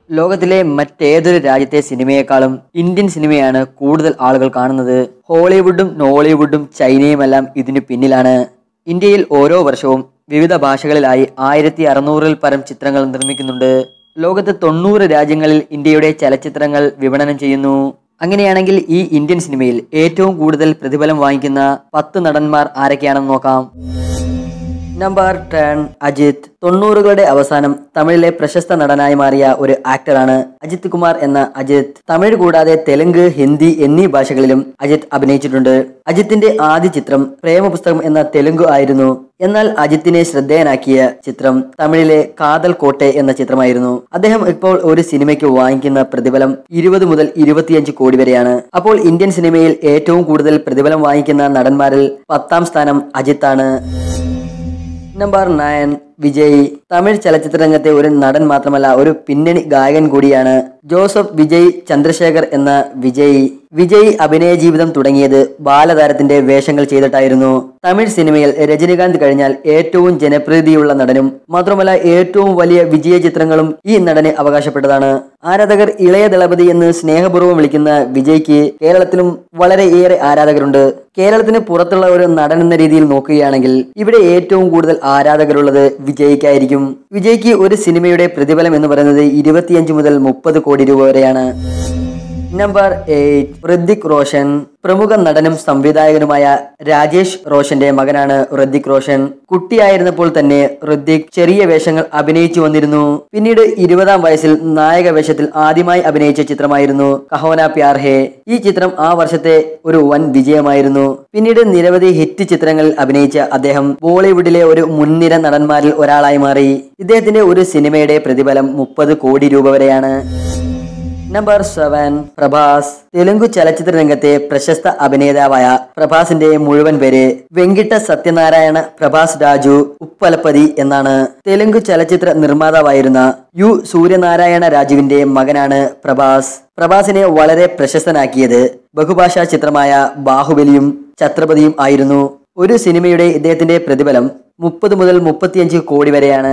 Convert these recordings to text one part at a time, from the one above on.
ലോകത്തിലെ മറ്റേതൊരു രാജ്യത്തെ സിനിമയെക്കാളും ഇന്ത്യൻ സിനിമയാണ് കൂടുതൽ ആളുകൾ കാണുന്നത് ഹോളിവുഡും നോളിവുഡും ചൈനയുമെല്ലാം ഇതിനു പിന്നിലാണ് ഇന്ത്യയിൽ ഓരോ വർഷവും വിവിധ ഭാഷകളിലായി ആയിരത്തി അറുന്നൂറിൽ പരം ചിത്രങ്ങൾ നിർമ്മിക്കുന്നുണ്ട് ലോകത്ത് തൊണ്ണൂറ് രാജ്യങ്ങളിൽ ഇന്ത്യയുടെ ചലച്ചിത്രങ്ങൾ വിപണനം ചെയ്യുന്നു അങ്ങനെയാണെങ്കിൽ ഈ ഇന്ത്യൻ സിനിമയിൽ ഏറ്റവും കൂടുതൽ പ്രതിഫലം വാങ്ങിക്കുന്ന പത്ത് നടന്മാർ ആരൊക്കെയാണെന്ന് നോക്കാം നമ്പർ ടെൻ അജിത് തൊണ്ണൂറുകളുടെ അവസാനം തമിഴിലെ പ്രശസ്ത നടനായി മാറിയ ഒരു ആക്ടറാണ് അജിത് കുമാർ എന്ന അജിത് തമിഴ് കൂടാതെ തെലുങ്ക് ഹിന്ദി എന്നീ ഭാഷകളിലും അജിത് അഭിനയിച്ചിട്ടുണ്ട് അജിത്തിന്റെ ആദ്യ ചിത്രം പ്രേമപുസ്തകം എന്ന തെലുങ്ക് ആയിരുന്നു എന്നാൽ അജിത്തിനെ ശ്രദ്ധേയനാക്കിയ ചിത്രം തമിഴിലെ കാതൽ കോട്ടെ എന്ന ചിത്രമായിരുന്നു അദ്ദേഹം ഇപ്പോൾ ഒരു സിനിമയ്ക്ക് വാങ്ങിക്കുന്ന പ്രതിഫലം ഇരുപത് മുതൽ ഇരുപത്തിയഞ്ച് കോടി വരെയാണ് അപ്പോൾ ഇന്ത്യൻ സിനിമയിൽ ഏറ്റവും കൂടുതൽ പ്രതിഫലം വാങ്ങിക്കുന്ന നടന്മാരിൽ പത്താം സ്ഥാനം അജിത്താണ് നമ്പർ നയൻ വിജയ് തമിഴ് ചലച്ചിത്ര രംഗത്തെ ഒരു നടൻ മാത്രമല്ല ഒരു പിന്നണി ഗായകൻ കൂടിയാണ് ജോസഫ് വിജയ് ചന്ദ്രശേഖർ എന്ന വിജയ് വിജയ് അഭിനയ ജീവിതം തുടങ്ങിയത് ബാലതാരത്തിന്റെ വേഷങ്ങൾ ചെയ്തിട്ടായിരുന്നു തമിഴ് സിനിമയിൽ രജനികാന്ത് കഴിഞ്ഞാൽ ഏറ്റവും ജനപ്രീതിയുള്ള നടനും മാത്രമല്ല ഏറ്റവും വലിയ വിജയ ചിത്രങ്ങളും ഈ നടന് അവകാശപ്പെട്ടതാണ് ആരാധകർ ഇളയ ദളപതി എന്ന് സ്നേഹപൂർവ്വം വിളിക്കുന്ന വിജയ്ക്ക് കേരളത്തിലും വളരെ ഏറെ ആരാധകരുണ്ട് കേരളത്തിന് പുറത്തുള്ള ഒരു നടൻ എന്ന രീതിയിൽ നോക്കുകയാണെങ്കിൽ ഇവിടെ ഏറ്റവും കൂടുതൽ ആരാധകരുള്ളത് വിജയ്ക്കായിരിക്കും വിജയ്ക്ക് ഒരു സിനിമയുടെ പ്രതിഫലം എന്ന് പറയുന്നത് ഇരുപത്തിയഞ്ച് മുതൽ മുപ്പത് കോടി രൂപ വരെയാണ് നമ്പർ എയ്റ്റ് ഋതിക് റോഷൻ പ്രമുഖ നടനും സംവിധായകനുമായ രാജേഷ് റോഷന്റെ മകനാണ് ഋതിക് റോഷൻ കുട്ടിയായിരുന്നപ്പോൾ തന്നെ ഋതിക് ചെറിയ വേഷങ്ങൾ അഭിനയിച്ചു വന്നിരുന്നു പിന്നീട് ഇരുപതാം വയസ്സിൽ നായക വേഷത്തിൽ ആദ്യമായി അഭിനയിച്ച ചിത്രമായിരുന്നു കഹോന പ്യാർ ഹേ ഈ ചിത്രം ആ വർഷത്തെ ഒരു വൻ വിജയമായിരുന്നു പിന്നീട് നിരവധി ഹിറ്റ് ചിത്രങ്ങളിൽ അഭിനയിച്ച അദ്ദേഹം ബോളിവുഡിലെ ഒരു മുൻനിര നടന്മാരിൽ ഒരാളായി മാറി ഇദ്ദേഹത്തിന്റെ ഒരു സിനിമയുടെ പ്രതിഫലം മുപ്പത് കോടി രൂപ വരെയാണ് നമ്പർ സെവൻ പ്രഭാസ് തെലുങ്ക് ചലച്ചിത്ര രംഗത്തെ പ്രശസ്ത അഭിനേതാവായ പ്രഭാസിന്റെ മുഴുവൻ പേര് വെങ്കിട്ട സത്യനാരായണ പ്രഭാസ് രാജു ഉപ്പലപ്പതി എന്നാണ് തെലുങ്ക് ചലച്ചിത്ര നിർമ്മാതാവായിരുന്ന യു സൂര്യനാരായണ രാജുവിന്റെ മകനാണ് പ്രഭാസ് പ്രഭാസിനെ വളരെ പ്രശസ്തനാക്കിയത് ബഹുഭാഷാ ചിത്രമായ ബാഹുബലിയും ഛത്രപതിയും ആയിരുന്നു ഒരു സിനിമയുടെ ഇദ്ദേഹത്തിന്റെ പ്രതിഫലം മുപ്പത് മുതൽ മുപ്പത്തിയഞ്ച് കോടി വരെയാണ്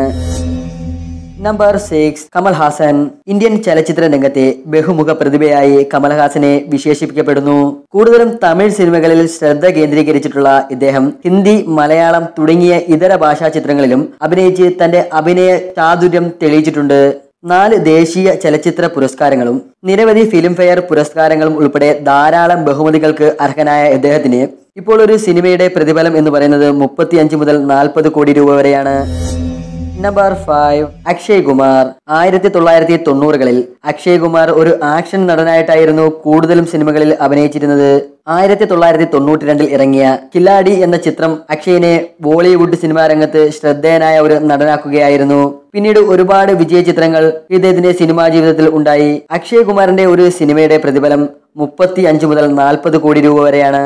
നമ്പർ സിക്സ് കമൽഹാസൻ ഇന്ത്യൻ ചലച്ചിത്ര രംഗത്തെ ബഹുമുഖ പ്രതിഭയായി കമൽഹാസനെ വിശേഷിപ്പിക്കപ്പെടുന്നു കൂടുതലും തമിഴ് സിനിമകളിൽ ശ്രദ്ധ കേന്ദ്രീകരിച്ചിട്ടുള്ള ഇദ്ദേഹം ഹിന്ദി മലയാളം തുടങ്ങിയ ഇതര ഭാഷാ ചിത്രങ്ങളിലും അഭിനയിച്ച് തന്റെ അഭിനയ ചാതുര്യം തെളിയിച്ചിട്ടുണ്ട് നാല് ദേശീയ ചലച്ചിത്ര പുരസ്കാരങ്ങളും നിരവധി ഫിലിംഫെയർ പുരസ്കാരങ്ങളും ഉൾപ്പെടെ ധാരാളം ബഹുമതികൾക്ക് അർഹനായ ഇദ്ദേഹത്തിന് ഇപ്പോൾ ഒരു സിനിമയുടെ പ്രതിഫലം എന്ന് പറയുന്നത് മുപ്പത്തിയഞ്ച് മുതൽ നാൽപ്പത് കോടി രൂപ വരെയാണ് നമ്പർ ഫൈവ് അക്ഷയ് കുമാർ ആയിരത്തി തൊള്ളായിരത്തി തൊണ്ണൂറുകളിൽ അക്ഷയ് കുമാർ ഒരു ആക്ഷൻ നടനായിട്ടായിരുന്നു കൂടുതലും സിനിമകളിൽ അഭിനയിച്ചിരുന്നത് ആയിരത്തി തൊള്ളായിരത്തി തൊണ്ണൂറ്റി രണ്ടിൽ ഇറങ്ങിയ കില്ലാടി എന്ന ചിത്രം അക്ഷയിനെ ബോളിവുഡ് സിനിമാ രംഗത്ത് ശ്രദ്ധേയനായ ഒരു നടനാക്കുകയായിരുന്നു പിന്നീട് ഒരുപാട് വിജയ ചിത്രങ്ങൾ ഇദ്ദേഹത്തിന്റെ സിനിമാ ജീവിതത്തിൽ ഉണ്ടായി അക്ഷയ് കുമാറിന്റെ ഒരു സിനിമയുടെ പ്രതിഫലം മുപ്പത്തി അഞ്ച് മുതൽ നാൽപ്പത് കോടി രൂപ വരെയാണ്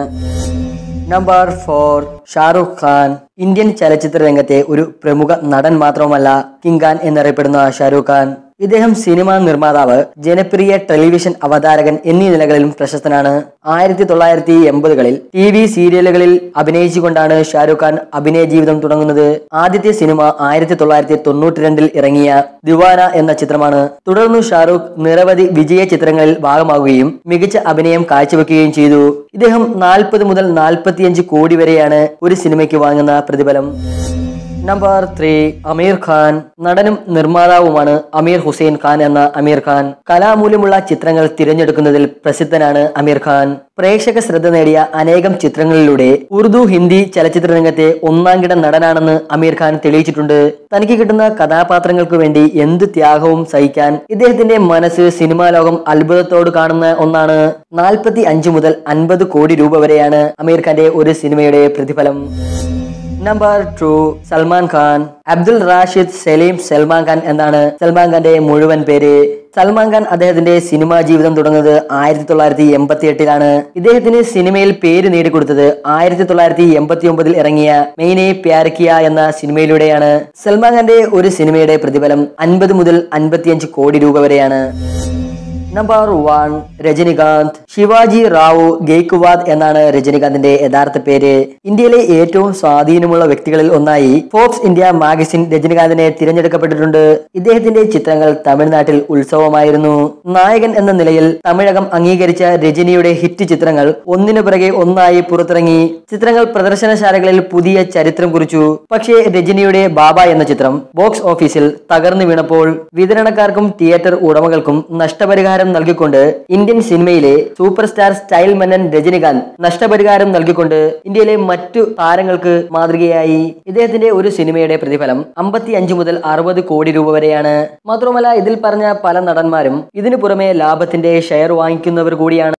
number four Shahrukh Khan Indian ചലച്ചിത്ര രംഗത്തെ ഒരു പ്രമുഖ നടൻ മാത്രവുമല്ല കിങ്ഖാൻ എന്നറിയപ്പെടുന്ന ഷാരൂഖ് ഖാൻ ഇദ്ദേഹം സിനിമാ നിർമ്മാതാവ് ജനപ്രിയ ടെലിവിഷൻ അവതാരകൻ എന്നീ നിലകളിലും പ്രശസ്തനാണ് ആയിരത്തി തൊള്ളായിരത്തി എൺപതുകളിൽ ടി വി സീരിയലുകളിൽ അഭിനയിച്ചുകൊണ്ടാണ് ഷാരൂഖ് ഖാൻ അഭിനയ ജീവിതം തുടങ്ങുന്നത് ആദ്യത്തെ സിനിമ ആയിരത്തി തൊള്ളായിരത്തി തൊണ്ണൂറ്റി രണ്ടിൽ ഇറങ്ങിയ ദിവാന എന്ന ചിത്രമാണ് തുടർന്ന് ഷാരൂഖ് നിരവധി വിജയ ചിത്രങ്ങളിൽ ഭാഗമാകുകയും മികച്ച അഭിനയം കാഴ്ചവെക്കുകയും ചെയ്തു ഇദ്ദേഹം നാൽപ്പത് മുതൽ നാൽപ്പത്തിയഞ്ച് കോടി വരെയാണ് ഒരു സിനിമയ്ക്ക് വാങ്ങുന്ന പ്രതിഫലം നമ്പർ ത്രീ അമീർ ഖാൻ നടനും നിർമ്മാതാവുമാണ് അമീർ ഹുസൈൻ ഖാൻ എന്ന അമീർ ഖാൻ കലാമൂല്യമുള്ള ചിത്രങ്ങൾ തിരഞ്ഞെടുക്കുന്നതിൽ പ്രസിദ്ധനാണ് അമീർ ഖാൻ പ്രേക്ഷക ശ്രദ്ധ നേടിയ അനേകം ചിത്രങ്ങളിലൂടെ ഉറുദു ഹിന്ദി ചലച്ചിത്ര രംഗത്തെ ഒന്നാം കിട നടനാണെന്ന് അമീർ ഖാൻ തെളിയിച്ചിട്ടുണ്ട് തനിക്ക് കിട്ടുന്ന കഥാപാത്രങ്ങൾക്ക് വേണ്ടി എന്ത് ത്യാഗവും സഹിക്കാൻ ഇദ്ദേഹത്തിന്റെ മനസ്സ് സിനിമാ ലോകം അത്ഭുതത്തോട് കാണുന്ന ഒന്നാണ് നാൽപ്പത്തി അഞ്ച് മുതൽ അൻപത് കോടി രൂപ വരെയാണ് അമീർ ഖാന്റെ ഒരു സിനിമയുടെ പ്രതിഫലം നമ്പർ ടു സൽമാൻ ഖാൻ അബ്ദുൽ റാഷിദ് സലീം സൽമാൻ ഖാൻ എന്നാണ് സൽമാൻ ഖാന്റെ മുഴുവൻ പേര് സൽമാൻ ഖാൻ അദ്ദേഹത്തിന്റെ സിനിമാ ജീവിതം തുടങ്ങുന്നത് ആയിരത്തി തൊള്ളായിരത്തി എൺപത്തി എട്ടിലാണ് ഇദ്ദേഹത്തിന് സിനിമയിൽ പേര് നേടിക്കൊടുത്തത് ആയിരത്തി തൊള്ളായിരത്തി എൺപത്തി ഒമ്പതിൽ ഇറങ്ങിയ മെയിനെ പ്യാരക്കിയ എന്ന സിനിമയിലൂടെയാണ് സൽമാൻ ഖാന്റെ ഒരു സിനിമയുടെ പ്രതിഫലം അൻപത് മുതൽ അൻപത്തിയഞ്ച് കോടി രൂപ വരെയാണ് നമ്പർ വൺ രജനികാന്ത് ശിവാജി റാവു ഗെയ്ക്വാദ് എന്നാണ് രജനികാന്തിന്റെ യഥാർത്ഥ പേര് ഇന്ത്യയിലെ ഏറ്റവും സ്വാധീനമുള്ള വ്യക്തികളിൽ ഒന്നായി ഫോക്സ് ഇന്ത്യ മാഗസിൻ രജനികാന്തിനെ തിരഞ്ഞെടുക്കപ്പെട്ടിട്ടുണ്ട് ഇദ്ദേഹത്തിന്റെ ചിത്രങ്ങൾ തമിഴ്നാട്ടിൽ ഉത്സവമായിരുന്നു നായകൻ എന്ന നിലയിൽ തമിഴകം അംഗീകരിച്ച രജനിയുടെ ഹിറ്റ് ചിത്രങ്ങൾ ഒന്നിനു പിറകെ ഒന്നായി പുറത്തിറങ്ങി ചിത്രങ്ങൾ പ്രദർശനശാലകളിൽ പുതിയ ചരിത്രം കുറിച്ചു പക്ഷേ രജനിയുടെ ബാബ എന്ന ചിത്രം ബോക്സ് ഓഫീസിൽ തകർന്നു വീണപ്പോൾ വിതരണക്കാർക്കും തിയേറ്റർ ഉടമകൾക്കും നഷ്ടപരിഹാരം നൽകിക്കൊണ്ട് ഇന്ത്യൻ സിനിമയിലെ സൂപ്പർ സ്റ്റാർ സ്റ്റൈൽ മന്നൻ രജനികാന്ത് നഷ്ടപരിഹാരം നൽകിക്കൊണ്ട് ഇന്ത്യയിലെ മറ്റു താരങ്ങൾക്ക് മാതൃകയായി ഇദ്ദേഹത്തിന്റെ ഒരു സിനിമയുടെ പ്രതിഫലം അമ്പത്തി അഞ്ച് മുതൽ അറുപത് കോടി രൂപ വരെയാണ് മാത്രമല്ല ഇതിൽ പറഞ്ഞ പല നടന്മാരും ഇതിനു പുറമെ ലാഭത്തിന്റെ ഷെയർ വാങ്ങിക്കുന്നവർ കൂടിയാണ്